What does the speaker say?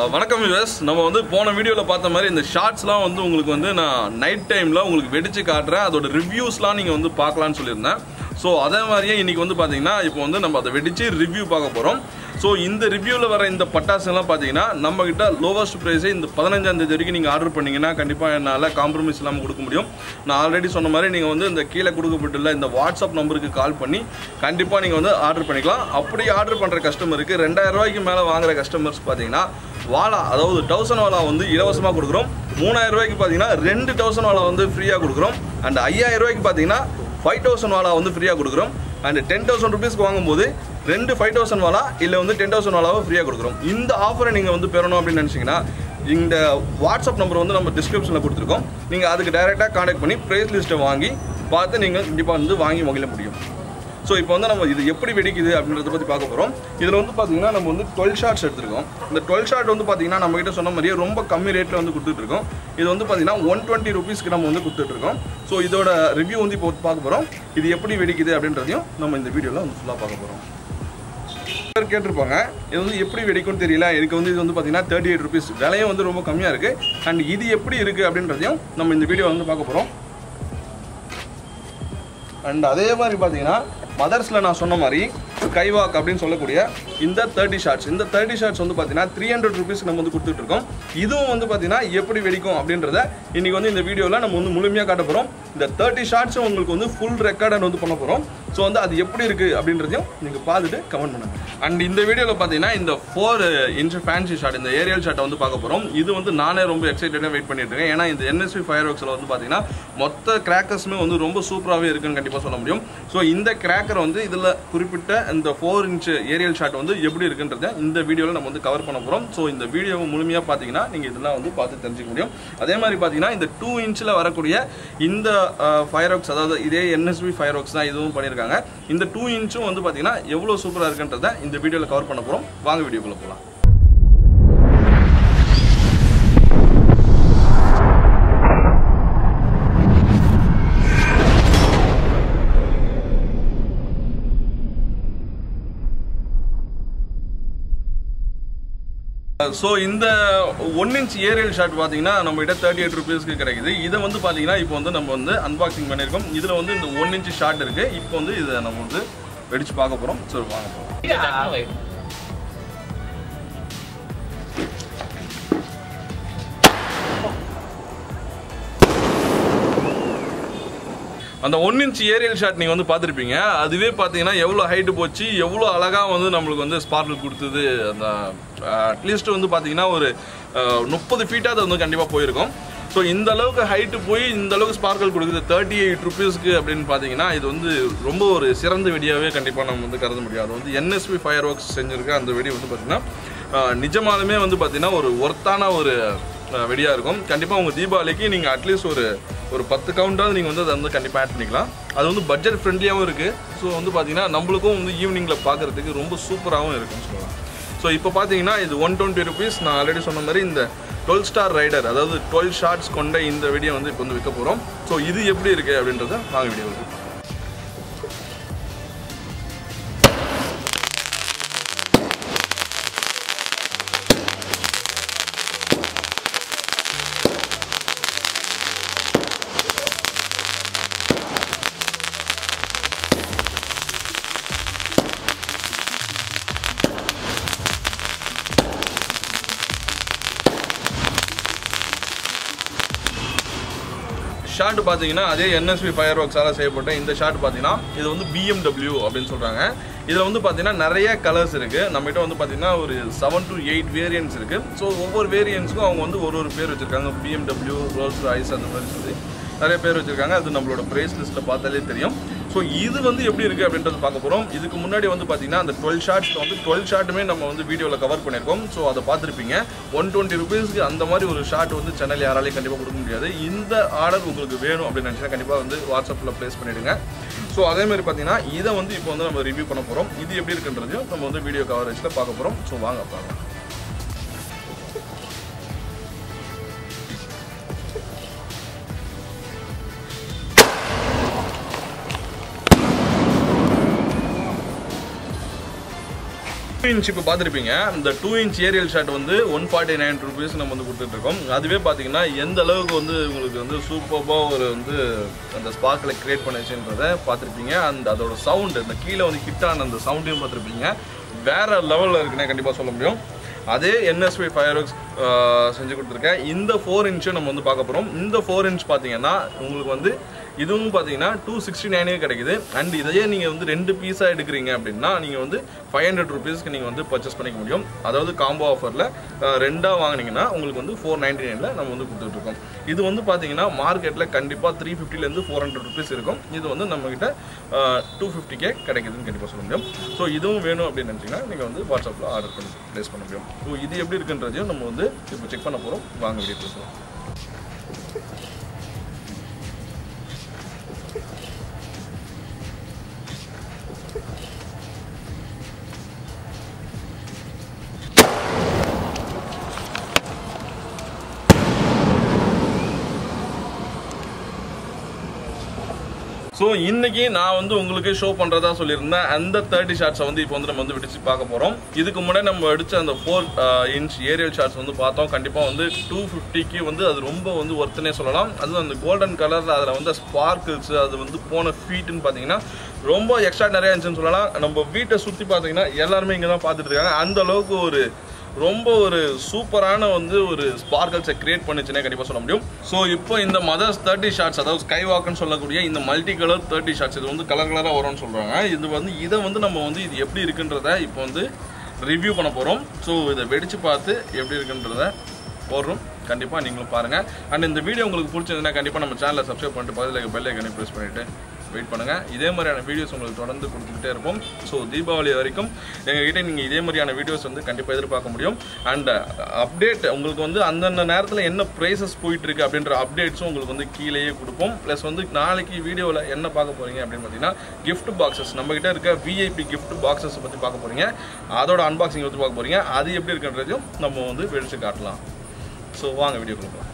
அஹ் வணக்கம் யூஎஸ் நம்ம வந்து போன வீடியோவில் பார்த்த மாதிரி இந்த ஷார்ட்ஸ்லாம் வந்து உங்களுக்கு வந்து நான் நைட் டைமில் உங்களுக்கு வெடிச்சு காட்டுறேன் அதோட ரிவ்யூஸ்லாம் நீங்கள் வந்து பார்க்கலான்னு சொல்லியிருந்தேன் ஸோ அதே மாதிரியே இன்னைக்கு வந்து பார்த்தீங்கன்னா இப்போ வந்து நம்ம அதை வெடிச்சு ரிவ்யூ பார்க்க போகிறோம் ஸோ இந்த ரிவ்யூவில் வர இந்த பட்டாசுலாம் பார்த்தீங்கன்னா நம்ம கிட்ட லோவஸ்ட் ப்ரைஸே இந்த பதினஞ்சாம் தேதி வரைக்கும் நீங்கள் ஆர்டர் பண்ணீங்கன்னா கண்டிப்பாக என்னால் காம்ப்ரமைஸ் இல்லாமல் கொடுக்க முடியும் நான் ஆல்ரெடி சொன்ன மாதிரி நீங்கள் வந்து இந்த கீழே கொடுக்கப்பட்டுள்ள இந்த வாட்ஸ்அப் நம்பருக்கு கால் பண்ணி கண்டிப்பாக நீங்கள் வந்து ஆர்டர் பண்ணிக்கலாம் அப்படி ஆர்டர் பண்ணுற கஸ்டமருக்கு ரெண்டாயிரம் ரூபாய்க்கு மேலே வாங்குற கஸ்டமர்ஸ் பார்த்தீங்கன்னா வாலா அதாவது தௌசண்ட் வாலா வந்து இலவசமாக கொடுக்குறோம் மூணாயிரம் ரூபாய்க்கு பார்த்தீங்கன்னா ரெண்டு தௌசண்ட் வாலா வந்து ஃப்ரீயாக கொடுக்குறோம் அண்ட் ஐயாயிரம் ரூபாய்க்கு பார்த்தீங்கன்னா ஃபைவ் தௌசண்ட் வாலா வந்து ஃப்ரீயாக கொடுக்குறோம் அண்ட் டென் தௌசண்ட் ருபீஸ்க்கு வாங்கும்போது ரெண்டு ஃபைவ் தௌசண்ட் வாலா இல்லை வந்து டென் தௌசண்ட் வாலாவை ஃப்ரீயாக கொடுக்குறோம் இந்த ஆஃபரை நீங்கள் வந்து பெறணும் அப்படின்னு நினச்சிங்கன்னா இந்த வாட்ஸ்அப் நம்பர் வந்து நம்ம டிஸ்கிரிப்ஷனில் கொடுத்துருக்கோம் நீங்கள் அதுக்கு டைரெக்டாக காண்டாக்ட் பண்ணி ப்ரைஸ் லிஸ்ட்டை வாங்கி பார்த்து நீங்கள் கண்டிப்பாக வந்து வாங்கி மகிழ முடியும் ஸோ இப்போ வந்து நம்ம இது எப்படி வெடிக்குது அப்படின்றத பற்றி பார்க்க போகிறோம் இதில் வந்து பார்த்தீங்கன்னா நம்ம வந்து டுவெல் ஷார்ட்ஸ் எடுத்திருக்கோம் இந்த டுவெல் ஷார்ட் வந்து பார்த்தீங்கன்னா நம்ம கிட்ட சொன்ன மாதிரியே ரொம்ப கம்மி ரேட்டில் வந்து கொடுத்துட்ருக்கோம் இது வந்து பார்த்தீங்கன்னா ஒன் டுவெண்ட்டி ருபீஸ்க்கு நம்ம வந்து கொடுத்துட்ருக்கோம் ஸோ இதோட ரிவ்யூ வந்து இப்போ பார்க்க போகிறோம் இது எப்படி வெடிக்குது அப்படின்றதையும் நம்ம இந்த வீடியோவில் வந்து ஃபுல்லாக பார்க்க போகிறோம் பேர் கேட்டிருப்பாங்க இது வந்து எப்படி வெடிக்கும்னு தெரியல எனக்கு வந்து இது வந்து பார்த்தீங்கன்னா தேர்ட்டி எயிட் ருபீஸ் விலையும் வந்து ரொம்ப கம்மியாக இருக்குது அண்ட் இது எப்படி இருக்குது அப்படின்றதையும் நம்ம இந்த வீடியோ வந்து பார்க்க போகிறோம் அண்ட் அதே மாதிரி பார்த்தீங்கன்னா மதர்ஸில் நான் சொன்ன மாதிரி கைவாக் அப்படின்னு சொல்லக்கூடிய இந்த தேர்ட்டி ஷார்ட்ஸ் இந்த தேர்ட்டி ஷார்ட்ஸ் வந்து பார்த்தீங்கன்னா த்ரீ ஹண்ட்ரட் ருபீஸ்க்கு நம்ம வந்து கொடுத்துட்டு இருக்கோம் இதுவும் வந்து பார்த்தீங்கன்னா எப்படி வெடிக்கும் அப்படின்றத இன்னைக்கு வந்து இந்த வீடியோவில் நம்ம வந்து முழுமையாக காட்ட போகிறோம் இந்த தேர்ட்டி ஷார்ட்ஸும் உங்களுக்கு வந்து ஃபுல் ரெக்கார்ட் வந்து பண்ண போகிறோம் ஸோ வந்து அது எப்படி இருக்குது அப்படின்றதையும் நீங்கள் பார்த்துட்டு கமெண்ட் பண்ணுங்க அண்ட் இந்த வீடியோவில் பார்த்தீங்கன்னா இந்த ஃபோர் இன்ச் ஃபேன்சி ஷாட் இந்த ஏரியல் ஷாட்டை வந்து பார்க்க போகிறோம் இது வந்து நானே ரொம்ப எக்ஸைட்டடாக வெயிட் பண்ணிட்டு இருக்கேன் ஏன்னா இந்த என்எஸ்வி ஃபயர் ஒர்க்ஸில் வந்து பார்த்தீங்கன்னா மொத்த கிராக்கர்ஸுமே வந்து ரொம்ப சூப்பராகவே இருக்குன்னு கண்டிப்பாக சொல்ல முடியும் ஸோ இந்த கிராக்கர் வந்து இதில் குறிப்பிட்ட இந்த ஃபோர் இன்ச் ஏரியல் ஷாட் வந்து எப்படி இருக்குன்றத இந்த வீடியோவில் நம்ம வந்து கவர் பண்ண போகிறோம் ஸோ இந்த வீடியோவை முழுமையாக பார்த்தீங்கன்னா நீங்கள் இதெல்லாம் வந்து பார்த்து தெரிஞ்சுக்க முடியும் அதே மாதிரி பார்த்தீங்கன்னா இந்த டூ இன்ச்சில் வரக்கூடிய இந்த ஃபயர் ஒர்க்ஸ் அதாவது இதே என்எஸ்பி ஃபயர் ஒர்க்ஸ் தான் இதுவும் பண்ணியிருக்காங்க இந்த டூ இன்ச்சும் வந்து பார்த்தீங்கன்னா எவ்வளோ சூப்பராக இருக்குன்றத இந்த வீடியோவில் கவர் பண்ண போகிறோம் வாங்க வீடியோக்குள்ளே போகலாம் ஸோ இந்த ஒன் இன்ச் ஏரியல் ஷாட் பார்த்தீங்கன்னா நம்ம கிட்ட தேர்ட்டி எயிட் ருபீஸ்க்கு கிடைக்குது இதை வந்து பார்த்தீங்கன்னா இப்போ வந்து நம்ம வந்து அன்பாக்சிங் பண்ணியிருக்கோம் இதில் வந்து இந்த ஒன் இன்ச் ஷாட் இருக்குது இப்போ வந்து இதை நம்ம வந்து வெடிச்சு பார்க்க போகிறோம் சரி வாங்க போகிறோம் அந்த ஒன் இன்ச் ஏரியல் ஷாட் நீங்கள் வந்து பார்த்துருப்பீங்க அதுவே பார்த்தீங்கன்னா எவ்வளோ ஹைட்டு போச்சு எவ்வளோ அழகாக வந்து நம்மளுக்கு வந்து ஸ்பார்க்கிள் கொடுத்தது அந்த அட்லீஸ்ட் வந்து பார்த்தீங்கன்னா ஒரு முப்பது ஃபீட்டாக அது வந்து கண்டிப்பாக போயிருக்கும் ஸோ இந்த அளவுக்கு ஹைட்டு போய் இந்த அளவுக்கு ஸ்பார்க்கல் கொடுக்குது தேர்ட்டி எயிட் ருபீஸ்க்கு அப்படின்னு பார்த்தீங்கன்னா இது வந்து ரொம்ப ஒரு சிறந்த வெடியாகவே கண்டிப்பாக நம்ம வந்து கருத முடியும் அது வந்து என்எஸ்பி ஃபயர் ஒர்க்ஸ் செஞ்சுருக்க அந்த வெடி வந்து பார்த்தீங்கன்னா நிஜமாலுமே வந்து பார்த்தீங்கன்னா ஒரு ஒர்த்தான ஒரு வெடியாக இருக்கும் கண்டிப்பாக உங்கள் தீபாவளிக்கு நீங்கள் அட்லீஸ்ட் ஒரு ஒரு பத்து கவுண்டாவது நீங்கள் வந்து அதை வந்து கண்டிப்பாக ஆட் பண்ணிக்கலாம் அது வந்து பட்ஜெட் ஃப்ரெண்ட்லியாகவும் இருக்குது ஸோ வந்து பார்த்தீங்கன்னா நம்மளுக்கும் வந்து ஈவினிங்கில் பார்க்குறதுக்கு ரொம்ப சூப்பராகவும் இருக்குன்னு சொல்லலாம் ஸோ இப்போ பார்த்தீங்கன்னா இது ஒன் டுவெண்ட்டி ருபீஸ் நான் ஆல்ரெடி சொன்ன மாதிரி இந்த டுவெல் ஸ்டார் ரைடர் அதாவது டுவெல் ஷார்ட்ஸ் கொண்ட இந்த வீடியோ வந்து இப்போ வந்து விற்க போகிறோம் ஸோ இது எப்படி இருக்குது அப்படின்றத வாங்க வீடியோ இருக்குது ஷார்ட் பார்த்தீங்கன்னா அதே என்எஸ்பி ஃபயர் ஒர்க்ஸால் செய்யப்பட்ட இந்த ஷார்ட் பார்த்தீங்கன்னா இது வந்து பிஎம்டபிள்யூ அப்படின்னு சொல்கிறாங்க இதில் வந்து பார்த்தீங்கன்னா நிறைய கலர்ஸ் இருக்குது நம்மகிட்ட வந்து பார்த்தீங்கன்னா ஒரு செவன் டு எயிட் வேரியன்ட்ஸ் இருக்குது ஸோ ஒவ்வொரு வேரியன்ட்ஸ்க்கும் அவங்க வந்து ஒரு ஒரு பேர் வச்சுருக்காங்க பிஎம்டபிள்யூ ரோல்ஸ் ராய்ஸ் அந்த மாதிரி சொல்லி நிறைய பேர் வச்சுருக்காங்க அது நம்மளோட ப்ரைஸ் லிஸ்ட்டில் பார்த்தாலே தெரியும் ஸோ இது வந்து எப்படி இருக்குது அப்படின்றது பார்க்க போகிறோம் இதுக்கு முன்னாடி வந்து பார்த்தீங்கன்னா அந்த டுவெல் ஷார்ட்ஸ் வந்து டுவெல் ஷார்ட்டுமே நம்ம வந்து வீடியோவில் கவர் பண்ணியிருக்கோம் ஸோ அதை பார்த்துருப்பீங்க ஒன் டுவெண்ட்டி ருபீஸ்க்கு அந்த மாதிரி ஒரு ஷார்ட் வந்து சேனல் யாராலையும் கண்டிப்பாக கொடுக்க முடியாது இந்த ஆர்டர் உங்களுக்கு வேணும் அப்படின்னு நினச்சினா கண்டிப்பாக வந்து வாட்ஸ்அப்பில் ப்ளேஸ் பண்ணிவிடுங்க ஸோ அதே மாதிரி பார்த்தீங்கன்னா இதை வந்து இப்போ வந்து நம்ம ரிவ்யூ பண்ண போகிறோம் இது எப்படி இருக்குன்றதையும் நம்ம வந்து வீடியோ கவரேஜில் பார்க்க போகிறோம் ஸோ வாங்க பார்க்கலாம் டூ இன்ச் இப்போ பார்த்துருப்பீங்க இந்த டூ இன்ச் ஏரியல் ஷாட் வந்து ஒன் ஃபார்ட்டி நைன் ருபீஸ் நம்ம வந்து கொடுத்துட்ருக்கோம் அதுவே பார்த்தீங்கன்னா எந்த அளவுக்கு வந்து உங்களுக்கு வந்து சூப்பராக ஒரு வந்து அந்த ஸ்பார்க்கில் கிரியேட் பண்ணுச்சுன்றதை பார்த்துருப்பீங்க அந்த அதோட சவுண்டு இந்த கீழே வந்து ஹிட் ஆன அந்த சவுண்டையும் பார்த்துருப்பீங்க வேற லெவலில் இருக்குன்னே கண்டிப்பாக சொல்ல முடியும் அதே என்எஸ்பி ஃபயர் ஒர்க்ஸ் செஞ்சு கொடுத்துருக்கேன் இந்த ஃபோர் இன்ச்சும் நம்ம வந்து பார்க்க போகிறோம் இந்த ஃபோர் இன்ச் பார்த்தீங்கன்னா உங்களுக்கு வந்து இதுவும் பார்த்தீங்கன்னா டூ சிக்ஸ்டி நைனே கிடைக்குது அண்ட் இதையே நீங்கள் வந்து ரெண்டு பீஸாக எடுக்கிறீங்க அப்படின்னா நீங்கள் வந்து ஃபைவ் ஹண்ட்ரட் ருபீஸ்க்கு நீங்கள் வந்து பர்ச்சேஸ் பண்ணிக்க முடியும் அதாவது காம்போ ஆஃபரில் ரெண்டாக வாங்கினீங்கன்னா உங்களுக்கு வந்து ஃபோர் நைன்டி நைனில் நம்ம வந்து கொடுத்துட்ருக்கோம் இது வந்து பார்த்தீங்கன்னா மார்க்கெட்டில் கண்டிப்பாக த்ரீ ஃபிஃப்டிலேருந்து ஃபோர் ஹண்ட்ரட் ருபீஸ் இருக்கும் இது வந்து நம்மக்கிட்ட டூ ஃபிஃப்டிக்கே கிடைக்குதுன்னு கண்டிப்பாக சொல்ல முடியும் ஸோ இதுவும் வேணும் அப்படின்னு நினச்சிங்கன்னா நீங்கள் வந்து வாட்ஸ்அப்பில் ஆர்டர் பண்ணி ப்ளேஸ் பண்ண முடியும் ஸோ இது எப்படி இருக்குன்றதையும் நம்ம வந்து இப்போ செக் பண்ண போகிறோம் வாங்க வீடியோ பேசுவோம் ஸோ இன்னைக்கு நான் வந்து உங்களுக்கு ஷோ பண்ணுறதா சொல்லியிருந்தேன் அந்த தேர்ட்டி ஷார்ட்ஸை வந்து இப்போ வந்து நம்ம வந்து விடிச்சு பார்க்க போகிறோம் இதுக்கு முன்னாடி நம்ம அடிச்ச அந்த ஃபோர் இன்ச் ஏரியல் ஷார்ட்ஸ் வந்து பார்த்தோம் கண்டிப்பாக வந்து டூ ஃபிஃப்டிக்கு வந்து அது ரொம்ப வந்து ஒர்த்துனே சொல்லலாம் அதுவும் அந்த கோல்டன் கலரில் அதில் வந்து ஸ்பார்க்கிள்ஸ் அது வந்து போன ஃபீட்டுன்னு பார்த்தீங்கன்னா ரொம்ப எக்ஸ்ட்ரா நிறையா இருந்துச்சுன்னு சொல்லலாம் நம்ம வீட்டை சுற்றி பார்த்தீங்கன்னா எல்லாருமே இங்கே தான் பார்த்துட்டு இருக்காங்க அந்த அளவுக்கு ஒரு ரொம்ப ஒரு சூப்பரான வந்து ஒரு ஸ்பார்க்கல்ஸை கிரியேட் பண்ணுச்சுன்னே கண்டிப்பாக சொல்ல முடியும் ஸோ இப்போ இந்த மதர்ஸ் தேர்ட்டி ஷார்ட்ஸ் அதாவது ஸ்கை வாக்குன்னு சொல்லக்கூடிய இந்த மல்டி கலர் தேர்ட்டி ஷார்ட்ஸ் இது வந்து கலர் கலராக வரும்னு சொல்கிறாங்க இது வந்து இதை வந்து நம்ம வந்து இது எப்படி இருக்குன்றத இப்போ வந்து ரிவ்யூ பண்ண போகிறோம் ஸோ இதை வெடிச்சு பார்த்து எப்படி இருக்குன்றத போடுறோம் கண்டிப்பாக நீங்களும் பாருங்கள் அண்ட் இந்த வீடியோ உங்களுக்கு பிடிச்சிருந்ததுன்னா கண்டிப்பாக நம்ம சேனலை சப்ஸ்கிரைப் பண்ணிட்டு பதில் பெல் ஐக்கனை ப்ரெஸ் பண்ணிவிட்டு வெயிட் பண்ணுங்கள் இதே மாதிரியான வீடியோஸ் உங்களுக்கு தொடர்ந்து கொடுத்துக்கிட்டே இருப்போம் ஸோ தீபாவளி வரைக்கும் எங்ககிட்ட நீங்கள் இதே மாதிரியான வீடியோஸ் வந்து கண்டிப்பாக எதிர்பார்க்க முடியும் அண்ட் அப்டேட் உங்களுக்கு வந்து அந்தந்த நேரத்தில் என்ன ப்ரைஸஸ் போயிட்டு இருக்கு அப்படின்ற அப்டேட்ஸும் உங்களுக்கு வந்து கீழேயே கொடுப்போம் ப்ளஸ் வந்து நாளைக்கு வீடியோவில் என்ன பார்க்க போறீங்க அப்படின்னு பார்த்தீங்கன்னா gift பாக்ஸஸ் நம்ம கிட்ட இருக்க விஐபி gift பாக்ஸஸ் பற்றி பார்க்க போறீங்க அதோட அன்பாக்சிங் பற்றி பார்க்க போறீங்க அது எப்படி இருக்குன்றதையும் நம்ம வந்து வெடிச்சு காட்டலாம் ஸோ வாங்க வீடியோ கொடுக்கலாம்